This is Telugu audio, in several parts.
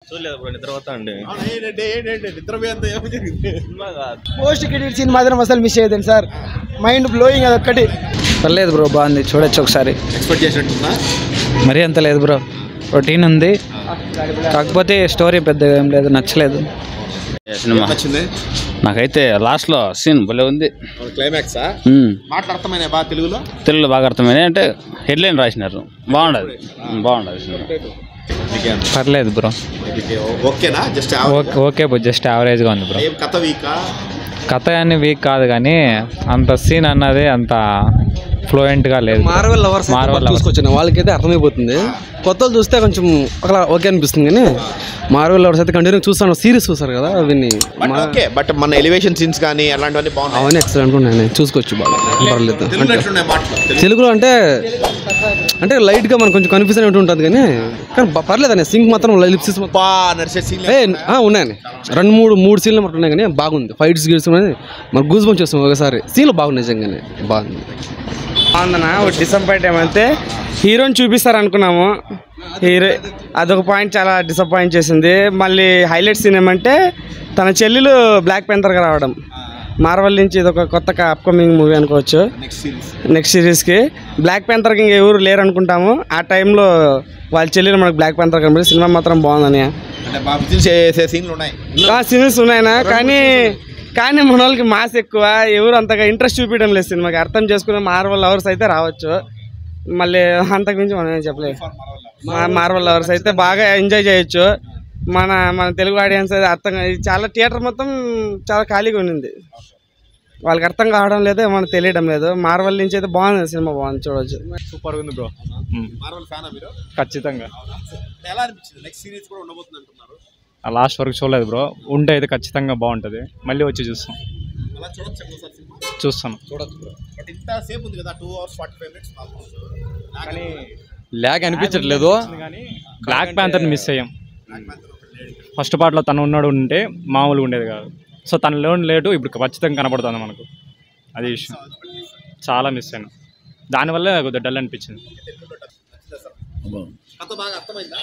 చూడలేదు బ్రో నిద్రపోతా అండి అవునా, ఏంటంటే ఏంటంటే నిద్రపోయేంత ఏమో జరిగింది సినిమా కాదు పోస్ట్ క్రెడిట్ సీన్ మాత్రం అసలు మిస్ అయ్యేదండి సార్ మైండ్ బ్లోయింగ్ అది ఒక్కటి పర్లేదు బ్రో బాగుంది చూడొచ్చు ఒకసారి ఎక్స్పెక్ట్ చేసినట్టున్నా మరీ అంత లేదు బ్రో రొటీన్ ఉంది కాకపోతే స్టోరీ పెద్దగా ఏం లేదు నచ్చలేదు సినిమా నచ్చింది నాకైతే లాస్ట్ లో సీన్ భలే ఉంది క్లైమాక్సా ఉమ్. మాటలు అర్థమైన బాగా తెలుగులో తెలుగులో బాగా అర్థమైంది అంటే హెడ్లైన్ రాసినారు బాగుండదు బాగుండదు సినిమా మీకేం? పర్లేదు బ్రో మీకు ఓకేనా just okay okay bro just యావరేజ్గా ఉంది బ్రో ఏం కథ వీకా కథ కానీ వీక్ కాదు కానీ అంత సీన్ అన్నది అంత ఫ్లూయెంట్గా లేదు మార్వెల్ లవర్స్ Marvel lovers. చూసుకొచ్చిన వాళ్ళకైతే అర్థమైపోతుంది కొత్త వాళ్ళు చూస్తే కొంచెం ఒకలా ఓకే అనిపిస్తుంది కానీ మార్వెల్ లవర్స్ అయితే కంటిన్యూ చూస్తాను సిరీస్ చూస్తారు కదా అవన్నీ బట్ ఓకే బట్ మన ఎలివేషన్ సీన్స్ కానీ అలాంటివన్నీ బాగున్నాయి అవన్నీ ఎక్సలెంట్ ఉన్నాయి చూసుకోవచ్చు బాగా పర్లేదు తెలుగులో అంటే ఎట్లున్నాయి మాటలు తెలుగు- తెలుగులో అంటే అంటే లైట్గా మనకు కొంచెం కన్ఫ్యూజన్ ఉంటూ ఉంటుంది కానీ కానీ బ- పర్లేదు అనే సింక్ మాత్రం లిప్సిస్ మొత్తం బా నడిచే సీన్ ఏ ఆ, ఉన్నాయండి రెండు మూడు మూడు సీన్లు మాత్రం ఉన్నాయి కానీ బాగుంది ఫైట్స్ గీట్స్ ఉన్నాయి మన గూజ్ బంప్ చేస్తాం ఒకసారి సీన్లు బాగున్నాయి నిజంగానే బాగుంది బాగుందన్న ఒక డిసప్పాయింట్ ఏమంటే హీరోని చూపిస్తారు అనుకున్నాము హీరో అదొక పాయింట్ చాలా డిసప్పాయింట్ చేసింది మళ్ళీ హైలైట్ సీన్ ఏమంటే తన చెల్లెలు బ్లాక్ పెంతర్గా రావడం మార్వల్ నుంచి ఇది ఒక కొత్త అప్కమింగ్ మూవీ అనుకోవచ్చు నెక్స్ట్ సిరీస్ నెక్స్ట్ సిరీస్కి బ్లాక్ పెంతర్కి ఇంక ఎవరు లేరు అనుకుంటాము ఆ టైంలో వాళ్ళ చెల్లెలు మనకు బ్లాక్ పెంతర్ కనబడి సినిమా మాత్రం బాగుందని అంటే బాగా విజిల్ చేసే సీన్లు ఉన్నాయి ఆ సీన్స్ ఉన్నాయనా కానీ కానీ మన వాళ్ళకి మాస్ ఎక్కువ ఎవరు అంతగా ఇంట్రెస్ట్ చూపించడం లేదు సినిమాకి అర్థం చేసుకునే మార్వల్ లవర్స్ అయితే రావచ్చు మళ్ళీ అంతకు మించి మనం ఏం చెప్పలేదు మార్వల్ లవర్స్ అయితే బాగా ఎంజాయ్ చేయొచ్చు మన మన తెలుగు ఆడియన్స్ అయితే అర్థం కా- ఇది చాలా థియేటర్ మొత్తం చాలా ఖాళీగా ఉండింది వాళ్ళకి అర్థం కావడం లేదు మనకు తెలియడం లేదు మార్వల్ నుంచి అయితే బాగుంది సినిమా బాగుంది చూడవచ్చు సూపర్ ఉంది బ్రో మార్వల్ ఫ్యాన్ మీరు ఖచ్చితంగా ఎలా అనిపించింది నెక్స్ట్ సిరీస్ కూడా ఉండబోతుంది అంటున్నారు లాస్ట్ వరకు చూడలేదు బ్రో ఉంటే అయితే ఖచ్చితంగా బాగుంటుంది మళ్ళీ వచ్చి చూస్తాం అలా చూడొచ్చు ఒకసారి సినిమా చూస్తాను చూడొచ్చు బ్రో బట్ ఇంత సేపు ఉంది కదా two hours forty five minutes కానీ ల్యాగ్ అనిపించట్లేదు బ్లాక్ ప్యాంతర్ని మిస్ అయ్యాం ఫస్ట్ పార్ట్లో తను ఉన్నాడు ఉంటే మామూలుగా ఉండేది కాదు సో తన లోన్ లేటు ఇప్పుడు ఖచ్చితంగా కనపడుతుంది మనకు అది విషయం చాలా మిస్ అయ్యాను దానివల్ల కొద్దిగా డల్ అనిపించింది అంత బాగా అర్థమైందా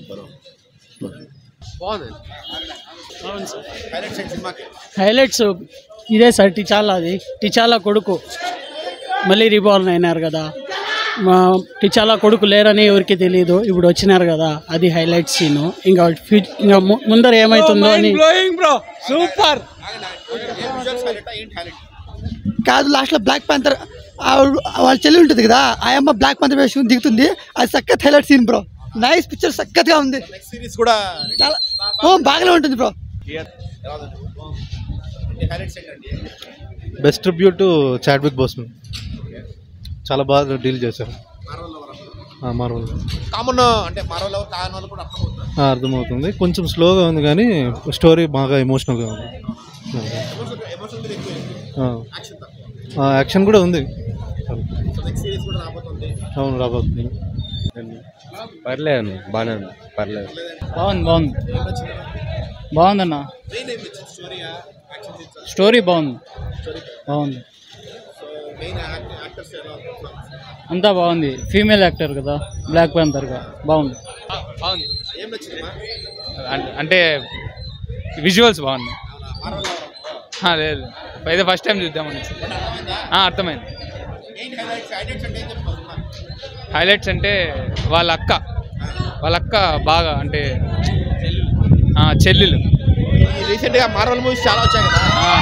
హైలైట్స్ ఏంటి సినిమాకి హైలైట్స్ ఇదే సార్ టిచాలా అది టిచాలా కొడుకు మళ్ళీ రీబార్న్ అయినారు కదా మా టిచాలా కొడుకు లేరని ఎవరికి తెలియదు ఇప్పుడు వచ్చినారు కదా అది హైలైట్ సీను ఇంకా ఫ్యూ ఇంకా ము- ముందర ఏమవుతుందో అని బ్లో సూపర్ విజువల్స్ హైలైట్ ఏంటి హైలైట్ కాదు లాస్ట్లో బ్లాక్ ప్యాంతర్ వాళ్ళ చెల్లి ఉంటుంది కదా ఆ అమ్మ బ్లాక్ ప్యాంతర్ వేసుకుని దిగుతుంది అది సక్కత్ highlight scene bro nice picture సక్కత్గా ఉంది నెక్స్ట్ సిరీస్ కూడా చాలా ఓ బాగానే ఉంటుంది బ్రో ఎలా ఉంది హైలైట్స్ ఏంటండి బెస్ట్ ట్రిబ్యూట్ చాడ్విక్ బోస్మన్ చాలా బాగా డీల్ చేశారు మార్వల్ కామన్ అంటే మరో లెవెల్ కాని వాళ్ళు కూడా అర్థమవుతుంది అర్థమవుతుంది కొంచెం స్లోగా ఉంది కానీ స్టోరీ బాగా ఎమోషనల్గా ఉంది ఎమోషన్ మీద ఎక్కువ ఆ. యాక్షన్ తక్కువ ఆ, యాక్షన్ కూడా ఉంది సో నెక్స్ట్ సిరీస్ కూడా రాబోతుంది అవును రాబోతుంది పర్లేదు బాగానే ఉంది పర్లేదు బాగుంది బాగుంది బాగుందన్న మెయిన్ ఏం నచ్చింది స్టోరీయా యాక్షన్ సీన్స్ స్టోరీ బాగుంది బాగుంది సో మెయిన్ యాక్టర్స్ ఎలా ఉన్నారు? అంతా బాగుంది ఫీమేల్ యాక్టర్ కదా బ్లాక్ ప్యాంతర్గా బాగుంది బాగుంది ఏం నచ్చిందమ్మా అంటే విజువల్స్ బాగున్నాయి ఆ, లేదు అయితే ఫస్ట్ టైం చూద్దామని ఆ, అర్థమైంది మెయిన్ హైలైట్స్ హైలైట్స్ అంటే ఏం చెప్తారు హైలైట్స్ అంటే వాళ్ళ అక్క వాళ్ళ అక్క బాగా అంటే ఆ, చెల్లెలు రీసెంట్ గా మార్వల్ మూవీస్ చాలా వచ్చాయి కదా ఆ,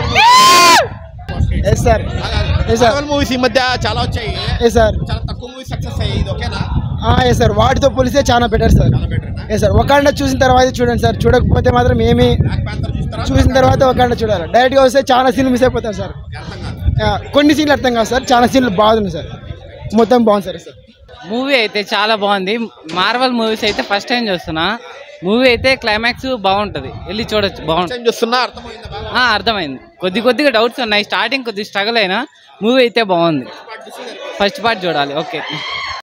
yes sir Yes, sir. Marvel movies ఈ మధ్య చాలా వచ్చాయి ఎస్ సార్ చాలా తక్కువ మూవీస్ సక్సెస్ అయ్యాయి ఇది ఓకేనా ఎస్ సార్ వాటితో పోలిస్తే చాలా బెటర్ సార్ చాలా బెటర్ ఎస్ సార్ ఒకళ్ళ చూసిన తర్వాత చూడండి సార్ చూడకపోతే మాత్రం ఏమి బ్లాక్ ప్యాంథర్ చూస్తారా చూసిన తర్వాత ఒకళ్ళ చూడాలి డైరెక్ట్గా వస్తే చాలా సీన్లు మిస్ అయిపోతారు సార్ అర్థం కాదు ఆ, కొన్ని సీన్లు అర్థం కాదు సార్ చాలా సీన్లు బాగుంది సార్ మొత్తం బాగుంది సార్ సార్ మూవీ అయితే చాలా బాగుంది మార్వల్ మూవీస్ అయితే ఫస్ట్ టైం చూస్తున్నా మూవీ అయితే క్లైమాక్స్ బాగుంటుంది వెళ్ళి చూడొచ్చు బాగుంటుంది టైం చూస్తున్నా అర్థమైందా బాగా ఆ, అర్థమైంది కొద్ది కొద్దిగా డౌట్స్ ఉన్నాయి స్టార్టింగ్ కొద్దిగా స్ట్రగుల్ అయినా మూవీ అయితే బాగుంది ఫస్ట్ పార్ట్ చూడాలి ఓకే